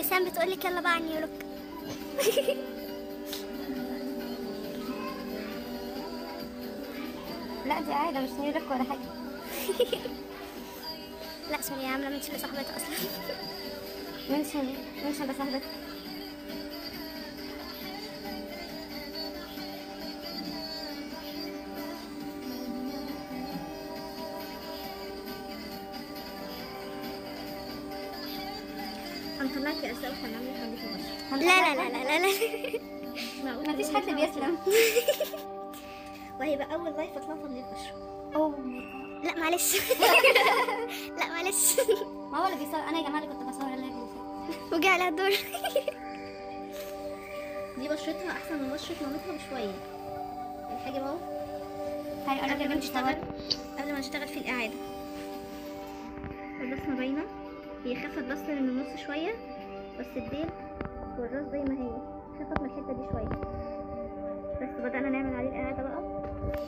اسام بتقول لك يلا بقى على نيويورك لا دي عادة مش نيويورك ولا حاجة لا سوري عامله منشن لصاحبتها اصلا منشن منشن لصاحبتك هنطلعك يا اسئله وهنعمل لك عندك البشره لا لا لا لا لا, لا. معقول مفيش حد بيسلم وهيبقى اول لايف اطلع تنظيف بشره اوه لا معلش لا معلش ما هو اللي بيصور انا يا جماعه اللي كنت بصور اللايف اللي فات وجع عليها الدور دي بشرتها احسن من بشره مامتها بشويه الحاجه اهو هيقول لك قبل يا ما بنتي نشتغل صوري قبل ما نشتغل في الإعادة البصمة باينة هي خفت بس من النص شوية بس الديل والراس زي ما هي خفت من الحتة دي شوية بس بدأنا نعمل عليه الإعادة بقى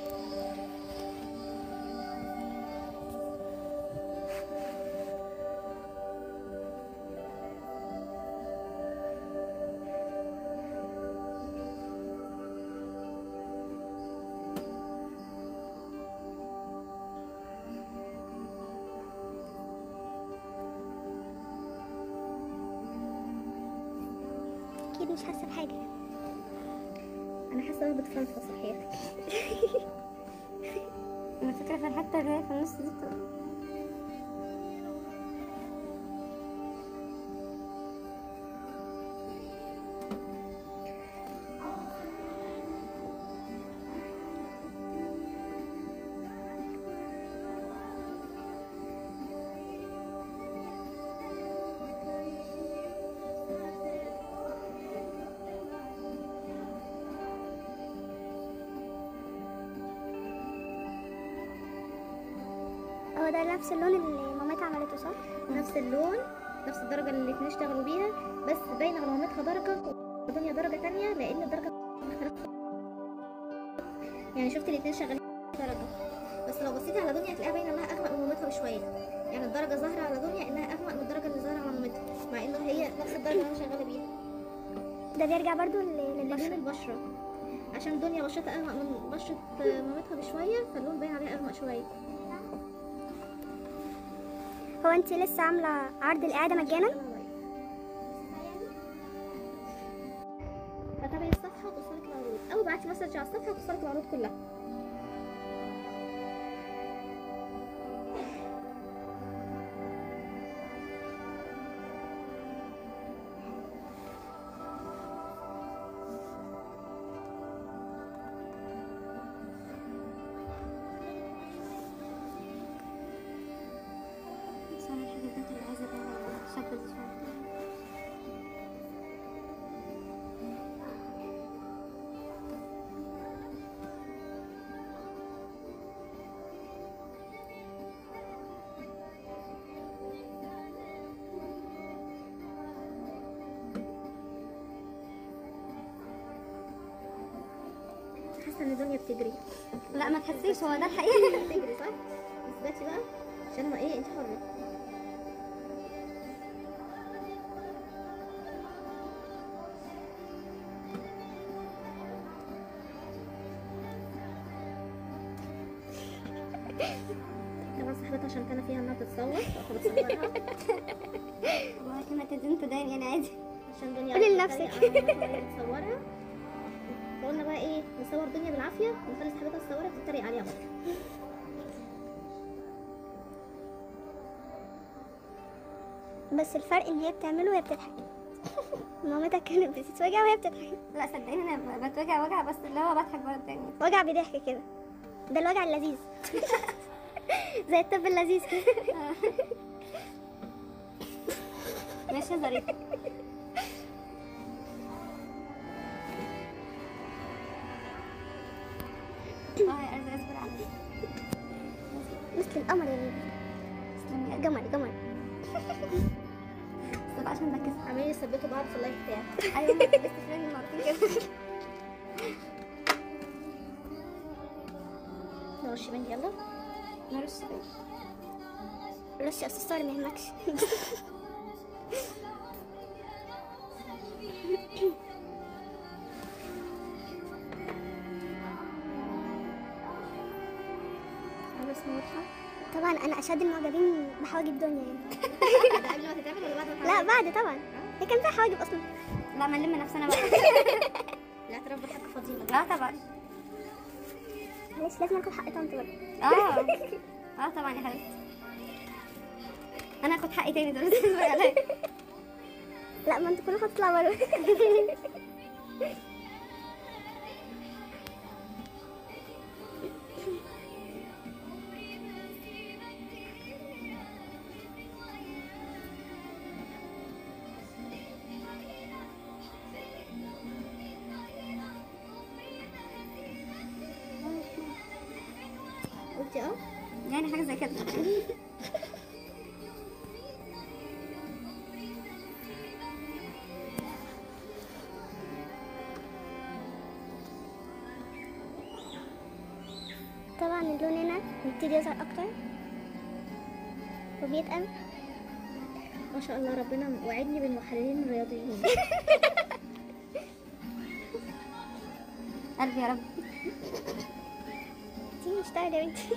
اكيد مش حاسه بحاجه أنا حاسة إن أنا بتفلفص حياتك انا فاكره في الحته اللي هي في النص دي بتبقى هو ده نفس اللون اللي مامتها عملته صح؟ نفس اللون نفس الدرجة اللي الاتنين اشتغلوا بيها بس باين على مامتها درجة ودنيا درجة تانية لأن الدرجة مختلفة يعني شفت الاتنين شغالين درجة بس لو بصيتي على دنيا هتلاقيها باينة انها أغمق من مامتها بشوية يعني الدرجة ظاهرة على دنيا انها أغمق من الدرجة اللي ظاهرة على مامتها مع انه هي نفس الدرجة اللي انا شغالة بيها ده بيرجع برضو لل- لون للبشره البشرة عشان دنيا بشرتها أغمق من بشرة مامتها بشوية فاللون باين عليها أغمق شوية هو انت لسه عامله عرض الاعاده مجانا فتابعي الصفحة وتوصلك العروض أو ابعتي مسج على الصفحة وتوصلك العروض كلها بس انا الحاجه بتاعت اللي عايزه بقى الشكل دي شويه حاسة إن دنيا بتجري لا ما تحسيش هو ده الحقيقه بتجري صح؟ اثبتي بقى عشان ما إيه أنت حرة طبعا صاحبتها عشان كان فيها انها تتصور فاخد تصورها والله كانت تدين تدين يعني عادي عشان دنيا قولي عرفت لنفسك. تتريق على مامتها وهي بتصورها فقلنا بقى ايه نصور دنيا بالعافيه ونخلي صاحبتها تصورها تتريق عليها برضه بس الفرق ان هي بتعمله وهي بتضحك مامتها كانت بتتوجع وهي بتضحك لا صدقيني انا بتوجع وجع بس اللي هو بضحك برضه يعني وجع بضحك كده ده الوجع اللذيذ زي الطب اللذيذ كده ماشيه ظريفه اه يا ارزق اصبر عليا مثل القمر يا بيبي تسلمي يا قلبي. قمر قمر بس بقى عشان بركز عمالين يثبتوا بعض في اللايف بتاعي ايوه انا لبست فريند مرتين كده نرش بنتي يلا نرش رش اكسسوار ما يهمكش بس واضحة طبعا انا اشد المعجبين بحواجب دنيا يعني ده قبل ما تتعمل ولا بعد ما لا تتعمل؟ بعد طبعا هي كان فيها حواجب اصلا لا ما نلم نفسنا بقى الاعتراف بالحق فضيلة لا طبعا معلش لازم اخد حق طنط برضه اه اه طبعا يا حبيبتي انا هاخد حقي تاني دلوقتي اتفرج عليا. لا ما انتوا كلكم هتطلعوا بره قلتي اه يعني حاجه زي كده طبعا اللون هنا بيبتدي يظهر اكتر وبيتقل ما شاء الله ربنا وعدني بالمحللين الرياضيين قلبي يا رب تيجي نشتغل يا بنتي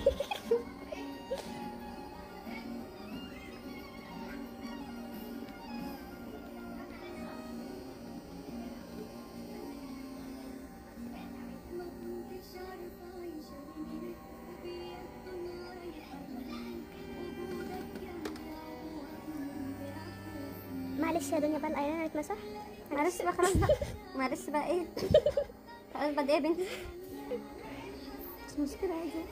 معلش يا دنيا بقى الايلاينر اتمسح معلش بقى خلاص بقى معلش بقى ايه خلاص بقى ايه يا بنتي مش مشكله عادي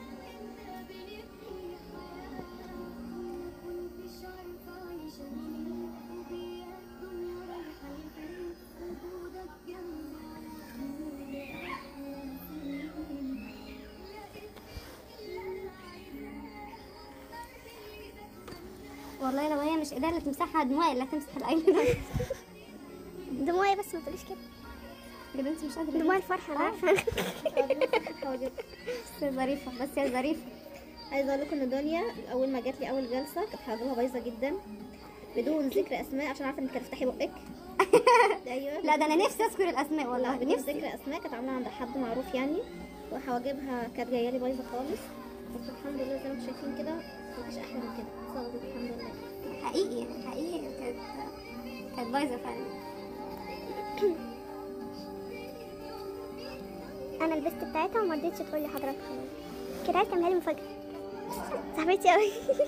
والله لو هي مش ايديها اللي تمسحها دموعي اللي هتمسح الايلاينر دموعي بس ما تقوليش كده يا بنتي مش قادره دموع الفرحه انا عارفه بس ظريفه بس يا ظريفه عايزه اقول لكم ان دنيا اول ما جات لي اول جلسه كانت حاجبها بايظه جدا بدون ذكر اسماء عشان عارفه انك هتفتحي بقك ايوه لا ده انا نفسي اذكر الاسماء والله والله بدون نفسي ذكر اسماء كانت عامله عند حد معروف يعني وحواجبها كانت جايه لي بايظه خالص بس الحمد لله زي ما انتم شايفين كده مفيش احلى من كده صوتت الحمد لله حقيقي حقيقي كانت كانت بايظه فعلا انا لبست بتاعتها وما رضيتش تقول لي حضرتك خلاص كده عايز تعملها لي مفاجاه صاحبتي قوي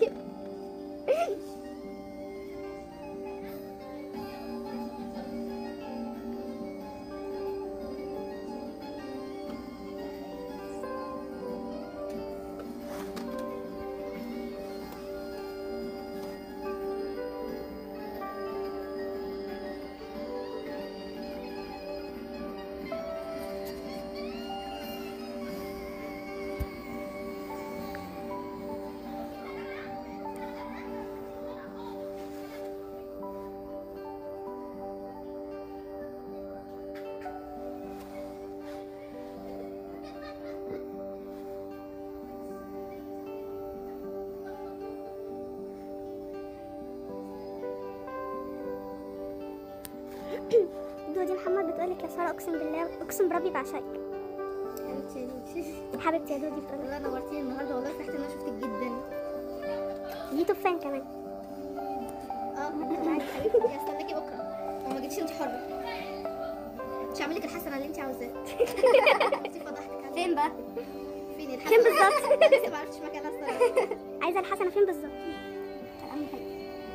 دودي محمد بتقولك يا ساره اقسم بالله اقسم بربي بعشقك حبيبتي يا دودي حبيبتي يا دودي بتقولك والله نورتيني النهارده والله فرحت ان انا شفتك جدا دي توب فان كمان اه معاكي حبيبتي هستناكي بكره لو ما جيتيش انت حره مش هعمل لك الحسنه اللي انت عاوزاها انت فضحتك فين بقى؟ فين الحسنه فين بالظبط؟ لسه ما عرفتش مكانها الصراحه عايزه الحسنه فين بالظبط اهم حاجه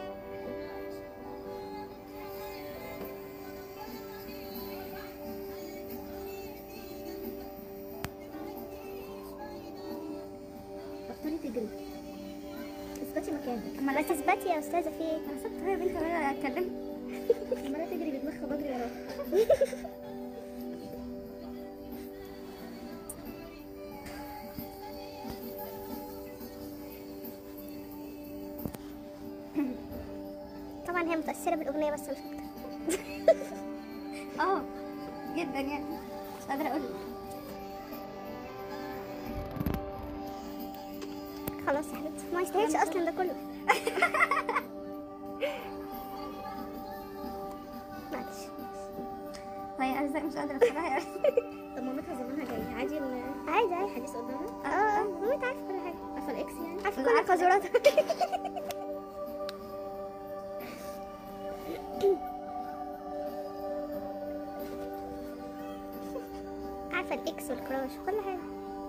بطلي تجري اثبتي مكانك ما تثبتي يا استاذه في ايه انا سبت هي بنتي وانا اتكلم عماله تجري بدماغها بجري وراها طبعا هي متاثره بالاغنيه بس مش اكتر اه جدا يعني مش قادره اقول لك خلاص يا حبيبتي ما يستاهلش اصلا ده كله معلش هي ارزاق مش قادره بصراحه يا أرزاق. طب مامتها زمانها جاي عادي ال- عادي عادي الحديث قدامها اه اه مامتها عارفه كل حاجه عارفه الاكس يعني عارفه لا، كل عارفة قذوراتها عارفه الاكس والكراش وكل حاجه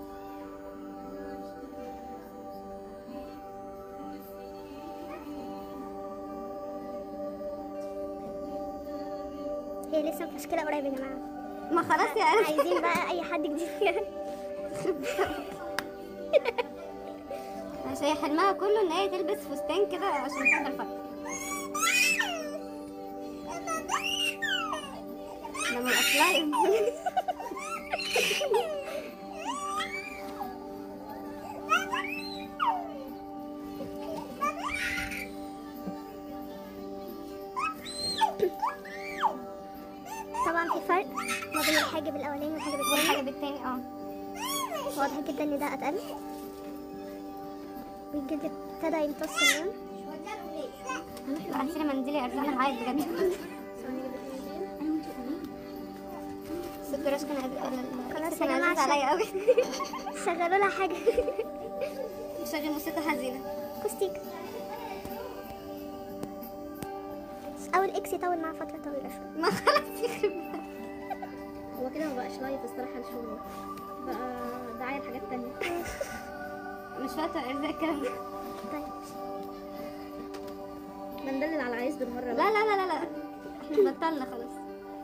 هي لسه مفشكله قريب يا جماعه ما خلاص يا أرزاق. عايزين بقى اي حد جديد يعني عشان هي حلمها كله ان هي تلبس فستان كده عشان تقدر تفكر لما يبقى سلايم طبعا في فرق ما بين الحاجب الاولاني والحاجب الثاني والحاجة بالتاني اه واضح جدا ان ده اتقل والجلد ابتدى يمتص اللون لا هاتيلي منديل يا ارزاق انا هعيط بجد ثواني كده. ست راش كان عزيز خلاص كان يا جماعة عزيز عليا قوي شغلوا لها حاجه مشغل موسيقى حزينة كوستيك او الاكس يطول معاه فتره طويله شويه ما خلاص يخرب بيتك. هو كده ما بقاش لايف الصراحه الشغل بقى دعايه لحاجات تانية مش فاكرة ارزاق الكلام ده طيب بندلل على العريس بالمره لا بقى. لا لا لا لا احنا بطلنا خلاص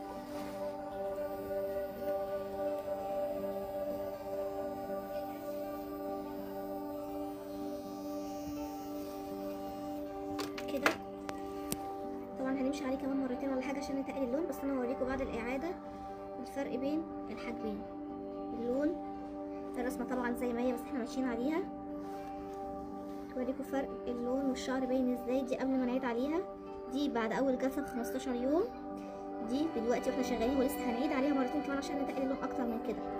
كده طبعا هنمشي عليه كمان مرتين ولا حاجه عشان نتقل اللون بس انا هوريكم بعد الاعاده الفرق بين الحاجبين اللون الرسمه طبعا زي ما هي بس احنا ماشيين عليها هوريكم فرق اللون والشعر باين ازاي دي قبل ما نعيد عليها دي بعد اول جلسه ب 15 يوم دي دلوقتي واحنا شغالين ولسه هنعيد عليها مرتين كمان عشان نتقل اللون اكتر من كده